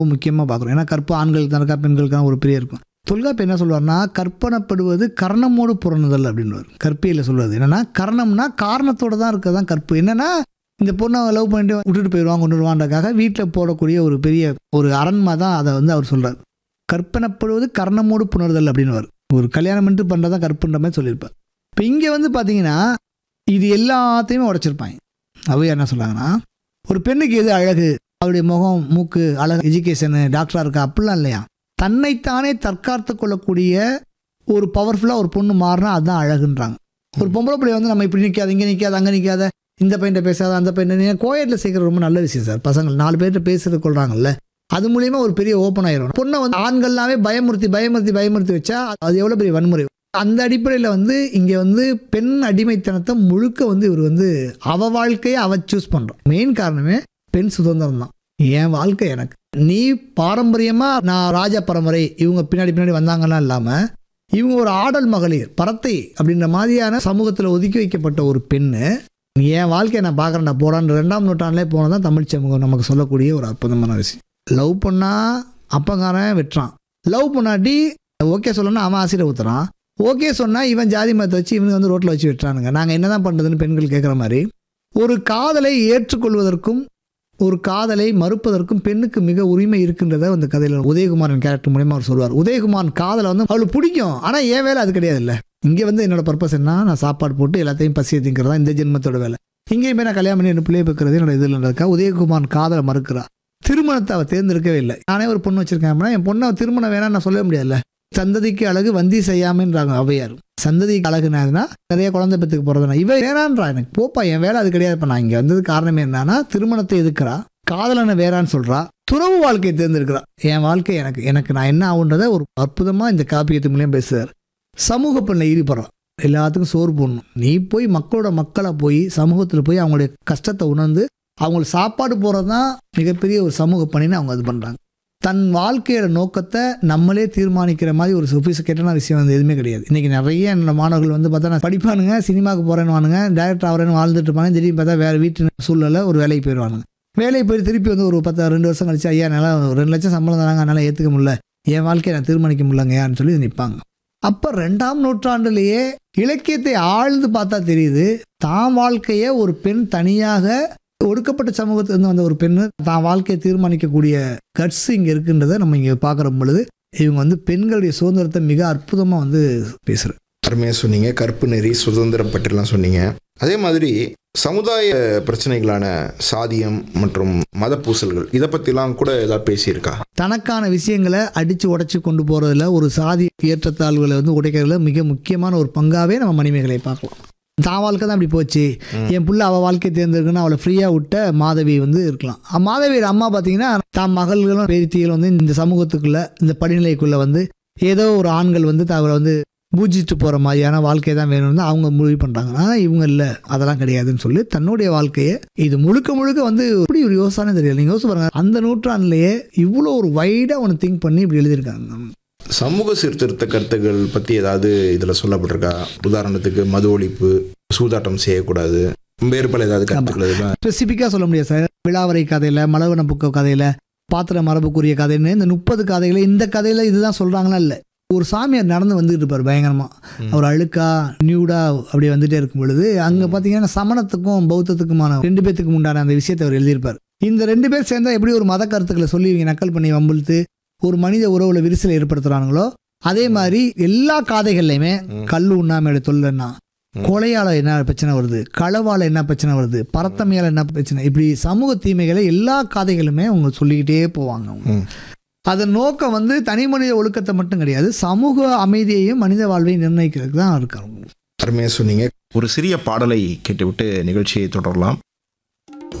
முக்கியமாக பார்க்குறோம் ஏன்னா கற்பு ஆண்களுக்கு தான் இருக்கா பெண்களுக்கு தான் ஒரு பெரிய இருக்கும் தொல்காப்பு என்ன சொல்லுவார்னா கற்பனப்படுவது கர்ணமோடு புறணுதல் அப்படின்னுவார் கற்பியில் சொல்வது என்னன்னா கர்ணம்னா காரணத்தோட தான் இருக்கிறது தான் கற்பு என்னன்னா இந்த பொண்ணை லவ் பண்ணிட்டு விட்டுட்டு போயிடுவான் கொண்டு வருவான்றக்காக வீட்டில் போடக்கூடிய ஒரு பெரிய ஒரு அரண்மா தான் அதை வந்து அவர் சொல்றார் கற்பனப்படுவது கர்ணமோடு புணர்தல் அப்படின்னுவார் ஒரு கல்யாணம் பண்ணிட்டு பண்ணுறதா கற்புன்ற மாதிரி சொல்லியிருப்பார் இப்போ இங்கே வந்து பார்த்தீங்கன்னா இது எல்லாத்தையுமே உடைச்சிருப்பாங்க அவையா என்ன சொல்கிறாங்கன்னா ஒரு பெண்ணுக்கு எது அழகு அவருடைய முகம் மூக்கு அழகு எஜுகேஷனு டாக்டராக இருக்கா அப்படிலாம் இல்லையா தன்னைத்தானே தற்காத்து கொள்ளக்கூடிய ஒரு பவர்ஃபுல்லாக ஒரு பொண்ணு மாறினா அதுதான் அழகுன்றாங்க ஒரு பொம்பளை பிள்ளை வந்து நம்ம இப்படி நிற்காது இங்கே நிற்காது அங்கே நிற்காத இந்த பையன்ட்ட பேசாத அந்த பையன் கோயட்டில் சேர்க்குறது ரொம்ப நல்ல விஷயம் சார் பசங்க நாலு பேர்கிட்ட பேசுறது கொள்றாங்கல்ல அது மூலியமா ஒரு பெரிய ஓப்பன் ஆயிரும் பொண்ணை வந்து ஆண்கள்லாமே பயமுறுத்தி பயமுறுத்தி பயமுறுத்தி வச்சா அது எவ்வளோ பெரிய வன்முறை அந்த அடிப்படையில் வந்து இங்கே வந்து பெண் அடிமைத்தனத்தை முழுக்க வந்து இவர் வந்து அவ வாழ்க்கையை அவ சூஸ் பண்ணுறான் மெயின் காரணமே பெண் சுதந்திரம் தான் என் வாழ்க்கை எனக்கு நீ பாரம்பரியமாக நான் ராஜ பரம்பரை இவங்க பின்னாடி பின்னாடி வந்தாங்கன்னா இல்லாமல் இவங்க ஒரு ஆடல் மகளிர் பரத்தை அப்படின்ற மாதிரியான சமூகத்தில் ஒதுக்கி வைக்கப்பட்ட ஒரு பெண்ணு என் வாழ்க்கையை நான் பார்க்குறேன்டா போடான்னு ரெண்டாம் நூற்றாண்டிலே போனதான் தான் தமிழ் சமூகம் நமக்கு சொல்லக்கூடிய ஒரு அற்புதமான விஷயம் லவ் பண்ணா அப்பங்காரன் வெட்டுறான் லவ் பண்ணாட்டி ஓகே சொல்லணும்னா அவன் ஆசிரியர் ஊத்துறான் ஓகே சொன்னா இவன் ஜாதி மதத்தை வச்சு இவனுக்கு வந்து ரோட்டில் வச்சு வெட்டுறானுங்க நாங்கள் என்னதான் பண்ணுறதுன்னு பெண்கள் கேட்குற மாதிரி ஒரு காதலை ஏற்றுக்கொள்வதற்கும் ஒரு காதலை மறுப்பதற்கும் பெண்ணுக்கு மிக உரிமை இருக்கின்றத அந்த கதையில் உதயகுமாரன் கேரக்டர் மூலயமா அவர் சொல்வார் உதயகுமாரன் காதலை வந்து அவளுக்கு பிடிக்கும் ஆனால் என் வேலை அது கிடையாது இல்லை இங்கே வந்து என்னோட பர்பஸ் என்ன நான் சாப்பாடு போட்டு எல்லாத்தையும் பசியை திங்கிறதா இந்த ஜென்மத்தோட வேலை இங்கேயும் போய் நான் கல்யாணம் பண்ணி ரெண்டு பிள்ளைய வைக்கிறது என்னோட இதில் இருக்கா உதயகுமார் காதலை மறுக்கிறா திருமணத்தை அவள் தேர்ந்தெடுக்கவே இல்லை நானே ஒரு பொண்ணு வச்சிருக்கேன் அப்படின்னா என் பொண்ணை திருமணம் வேணாம்னு நான் சொல்ல முடியாதுல்ல சந்ததிக்கு அழகு வந்தி செய்யாமன்றாங்க அவையார் சந்ததிக்கு அழகுனாதுன்னா நிறைய குழந்தை பெற்றுக்கு போகிறதுனா இவ வேணான்றா எனக்கு போப்பா என் வேலை அது கிடையாது இப்போ நான் இங்கே வந்தது காரணமே என்னன்னா திருமணத்தை எதுக்குறா காதலனை வேறான்னு சொல்றா துறவு வாழ்க்கையை தேர்ந்தெடுக்கிறா என் வாழ்க்கை எனக்கு எனக்கு நான் என்ன ஆகுன்றத ஒரு அற்புதமாக இந்த காப்பியத்து மூலியம் பேசுறார் சமூக பெண்ணில் ஈடுபடுறான் எல்லாத்துக்கும் சோறு போடணும் நீ போய் மக்களோட மக்களை போய் சமூகத்தில் போய் அவங்களுடைய கஷ்டத்தை உணர்ந்து அவங்களுக்கு சாப்பாடு போகிறது தான் மிகப்பெரிய ஒரு சமூக பணின்னு அவங்க இது பண்ணுறாங்க தன் வாழ்க்கையோட நோக்கத்தை நம்மளே தீர்மானிக்கிற மாதிரி ஒரு சொபிசிகேட்டான விஷயம் வந்து எதுவுமே கிடையாது இன்றைக்கி நிறைய என்னோட மாணவர்கள் வந்து பார்த்தா நான் படிப்பானுங்க சினிமாவுக்கு போகிறேன்னு வானுங்க டேரக்டர் ஆகிறேன்னு வாழ்ந்துட்டு இருப்பாங்க திடீர்னு பார்த்தா வேறு வீட்டு சூழ்நிலை ஒரு வேலைக்கு போயிடுவானுங்க வேலைக்கு போய் திருப்பி வந்து ஒரு பத்து ரெண்டு வருஷம் கழிச்சு ஐயா என்னால் ஒரு ரெண்டு லட்சம் சம்பளம் தராங்க அதனால் ஏற்றுக்க முடியல என் வாழ்க்கையை நான் தீர்மானிக்க முடியலங்கயான்னு சொல்லி நிற்பாங்க அப்போ ரெண்டாம் நூற்றாண்டுலேயே இலக்கியத்தை ஆழ்ந்து பார்த்தா தெரியுது தான் வாழ்க்கையை ஒரு பெண் தனியாக ஒடுக்கப்பட்ட சமூகத்திலிருந்து வந்த ஒரு பெண்ணு தான் வாழ்க்கையை தீர்மானிக்கக்கூடிய கட்ஸ் இங்கே இருக்குன்றதை நம்ம இங்கே பார்க்குற பொழுது இவங்க வந்து பெண்களுடைய சுதந்திரத்தை மிக அற்புதமாக வந்து பேசுகிற அருமையாக சொன்னீங்க கற்பு நெறி சுதந்திரம் பற்றிலாம் சொன்னீங்க அதே மாதிரி சமுதாய பிரச்சனைகளான சாதியம் மற்றும் மத பூசல்கள் இதை பற்றிலாம் கூட ஏதாவது பேசியிருக்கா தனக்கான விஷயங்களை அடித்து உடைச்சி கொண்டு போகிறதுல ஒரு சாதி ஏற்றத்தாழ்வுகளை வந்து உடைக்கிறதுல மிக முக்கியமான ஒரு பங்காகவே நம்ம மணிமேகலை பார்க்கலாம் தான் வாழ்க்கை தான் அப்படி போச்சு என் புள்ள அவள் வாழ்க்கையை தேர்ந்தெடுக்கணும் அவளை ஃப்ரீயாக விட்ட மாதவி வந்து இருக்கலாம் அஹ் மாதவியோட அம்மா பார்த்தீங்கன்னா தான் மகள்களும் பேத்திகளும் வந்து இந்த சமூகத்துக்குள்ள இந்த படிநிலைக்குள்ள வந்து ஏதோ ஒரு ஆண்கள் வந்து அவரை வந்து பூஜிட்டு போகிற மாதிரியான வாழ்க்கை தான் வேணும்னு அவங்க முடிவு பண்ணுறாங்க ஆனால் இவங்க இல்லை அதெல்லாம் கிடையாதுன்னு சொல்லி தன்னுடைய வாழ்க்கையை இது முழுக்க முழுக்க வந்து எப்படி ஒரு யோசனை தெரியல நீங்கள் யோசிச்சு பாருங்க அந்த நூற்றாண்டுலேயே இவ்வளோ ஒரு வைடாக ஒன்று திங்க் பண்ணி இப்படி எழுதியிருக்காங்க சமூக சீர்திருத்த கருத்துக்கள் பற்றி ஏதாவது இதில் சொல்லப்பட்டிருக்கா உதாரணத்துக்கு மது ஒழிப்பு சூதாட்டம் செய்யக்கூடாது வேறு பல ஏதாவது கருத்துக்கள் இதெல்லாம் ஸ்பெசிஃபிக்காக சொல்ல முடியாது சார் விழாவரை கதையில் மலவன புக்க கதையில் பாத்திர மரபுக்குரிய கதைன்னு இந்த முப்பது கதைகளை இந்த கதையில் இதுதான் சொல்கிறாங்களா இல்லை ஒரு சாமியார் நடந்து வந்துகிட்டு இருப்பார் பயங்கரமாக அவர் அழுக்கா நியூடா அப்படி வந்துட்டே இருக்கும் பொழுது அங்கே பார்த்தீங்கன்னா சமணத்துக்கும் பௌத்தத்துக்குமான ரெண்டு பேத்துக்கும் உண்டான அந்த விஷயத்தை அவர் எழுதியிருப்பார் இந்த ரெண்டு பேர் சேர்ந்தா எப்படி ஒரு மத கருத்துக்களை சொல்லி இவங்க நக்கல் பண்ணி வம்பிழுத்து ஒரு மனித உறவுல விரிசலை ஏற்படுத்துறானுங்களோ அதே மாதிரி எல்லா காதைகள்லையுமே கல் உண்ணாமையோட தொல்லைன்னா கொலையால என்ன பிரச்சனை வருது களவால என்ன பிரச்சனை வருது பரத்தமையால என்ன பிரச்சனை இப்படி சமூக தீமைகளை எல்லா காதைகளுமே அவங்க சொல்லிக்கிட்டே போவாங்க அவங்க ம். அதன் நோக்கம் வந்து தனி மனித ஒழுக்கத்தை மட்டும் கிடையாது சமூக அமைதியையும் மனித வாழ்வையும் நிர்ணயிக்கிறதுக்கு தான் இருக்காங்க அருமையாக சொன்னீங்க ஒரு சிறிய பாடலை கேட்டுவிட்டு நிகழ்ச்சியை தொடரலாம்